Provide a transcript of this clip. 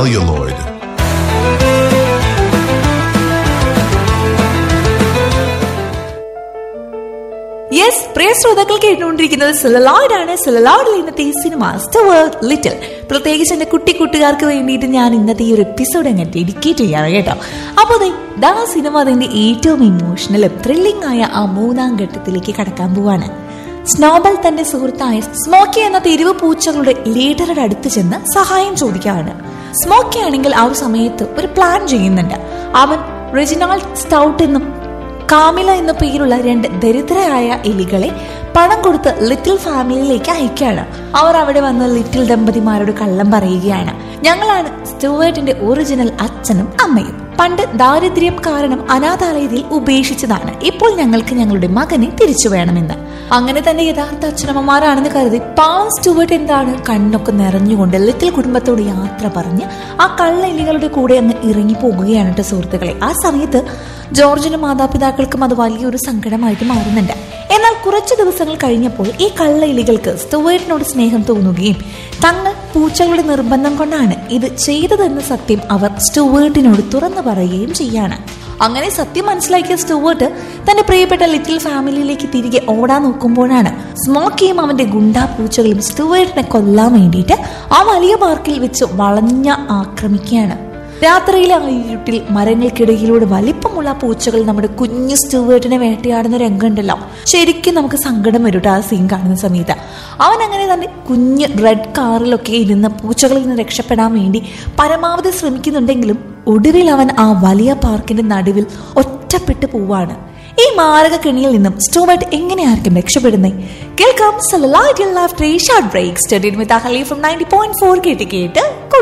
celluloid. Yes പ്രിയ ശ്രോതാക്കൾ കേട്ടുകൊണ്ടിരിക്കുന്നത് സിലലോയിഡ് ആണ് സിലലോയിഡിൽ ഇന്നത്തെ ഈ സിനിമ സ്റ്റവേർഡ് ലിറ്റിൽ പ്രത്യേകിച്ച് എന്റെ കുട്ടി കൂട്ടുകാർക്ക് വേണ്ടിയിട്ട് ഞാൻ ഇന്നത്തെ ഈ ഒരു എപ്പിസോഡ് അങ്ങനെ ഡെഡിക്കേറ്റ് ചെയ്യാണ് കേട്ടോ അപ്പോൾ ദേ ദാ സിനിമ അതിന്റെ ഏറ്റവും ഇമോഷണലും ത്രില്ലിംഗ് ആയ ആ മൂന്നാം ഘട്ടത്തിലേക്ക് കടക്കാൻ പോവാണ് സ്നോബൽ തന്റെ സുഹൃത്തായ സ്മോക്കി എന്ന തെരുവ് പൂച്ചകളുടെ ലീഡറുടെ അടുത്ത് ചെന്ന് സഹായം ചോദിക്കുകയാണ് സ്മോക്കി ആണെങ്കിൽ ആ ഒരു സമയത്ത് ഒരു പ്ലാൻ ചെയ്യുന്നുണ്ട് അവൻ റെജിനാൾഡ് സ്റ്റൗട്ട് എന്നും കാമില എന്ന പേരുള്ള രണ്ട് ദരിദ്രരായ എലികളെ പണം കൊടുത്ത് ലിറ്റിൽ ഫാമിലിയിലേക്ക് അയക്കുകയാണ് അവർ അവിടെ വന്ന് ലിറ്റിൽ ദമ്പതിമാരോട് കള്ളം പറയുകയാണ് ഞങ്ങളാണ് സ്റ്റുവേർട്ടിന്റെ ഒറിജിനൽ അച്ഛനും അമ്മയും പണ്ട് ദാരിദ്ര്യം കാരണം അനാഥാലയത്തിൽ ഉപേക്ഷിച്ചതാണ് ഇപ്പോൾ ഞങ്ങൾക്ക് ഞങ്ങളുടെ മകനെ തിരിച്ചു വേണമെന്ന് അങ്ങനെ തന്നെ യഥാർത്ഥ അച്ഛനമ്മമാരാണെന്ന് കരുതി പാവം സ്റ്റുവേർട്ട് എന്താണ് കണ്ണൊക്കെ നിറഞ്ഞുകൊണ്ട് ലിറ്റിൽ കുടുംബത്തോട് യാത്ര പറഞ്ഞ് ആ കള്ള എലികളുടെ കൂടെ അങ്ങ് ഇറങ്ങി പോകുകയാണ് കേട്ടോ സുഹൃത്തുക്കളെ ആ സമയത്ത് ജോർജിനും മാതാപിതാക്കൾക്കും അത് വലിയൊരു സങ്കടമായിട്ട് മാറുന്നുണ്ട് എന്നാൽ കുറച്ചു ദിവസങ്ങൾ കഴിഞ്ഞപ്പോൾ ഈ കള്ള എലികൾക്ക് സ്റ്റുവേർട്ടിനോട് സ്നേഹം തോന്നുകയും തങ്ങൾ പൂച്ചകളുടെ നിർബന്ധം കൊണ്ടാണ് ഇത് ചെയ്തതെന്ന സത്യം അവർ സ്റ്റുവേർട്ടിനോട് തുറന്നു പറയുകയും ചെയ്യാണ് അങ്ങനെ സത്യം മനസ്സിലാക്കിയ സ്റ്റുവേർട്ട് തന്റെ പ്രിയപ്പെട്ട ലിറ്റിൽ ഫാമിലിയിലേക്ക് തിരികെ ഓടാൻ നോക്കുമ്പോഴാണ് സ്മോക്കിയും അവന്റെ ഗുണ്ടാ പൂച്ചകളും സ്റ്റുവേർട്ടിനെ കൊല്ലാൻ വേണ്ടിയിട്ട് ആ വലിയ പാർക്കിൽ വെച്ച് വളഞ്ഞ ആക്രമിക്കുകയാണ് രാത്രിയിലെ ആ ഇരുട്ടിൽ മരങ്ങൾക്കിടയിലൂടെ വലിപ്പമുള്ള പൂച്ചകൾ നമ്മുടെ കുഞ്ഞു സ്റ്റുവേർട്ടിനെ വേട്ടയാടുന്ന രംഗമുണ്ടല്ലോ ശരിക്കും നമുക്ക് സങ്കടം വരും ആ സീൻ കാണുന്ന സമയത്ത് അവൻ അങ്ങനെ തന്നെ കുഞ്ഞ് റെഡ് കാറിലൊക്കെ ഇരുന്ന് പൂച്ചകളിൽ നിന്ന് രക്ഷപ്പെടാൻ വേണ്ടി പരമാവധി ശ്രമിക്കുന്നുണ്ടെങ്കിലും ഒടുവിൽ അവൻ ആ വലിയ പാർക്കിന്റെ നടുവിൽ ഒറ്റപ്പെട്ടു പോവാണ് ഈ മാരക കെണിയിൽ നിന്നും സ്റ്റോബർട്ട് എങ്ങനെയായിരിക്കും രക്ഷപ്പെടുന്നത് കേൾക്കാം ഷോർട്ട് ബ്രേക്ക് സ്റ്റഡി വിത്ത് അഹലി ഫ്രം നയൻറ്റി പോയിന്റ് ഫോർ കേട്ട് കേട്ട്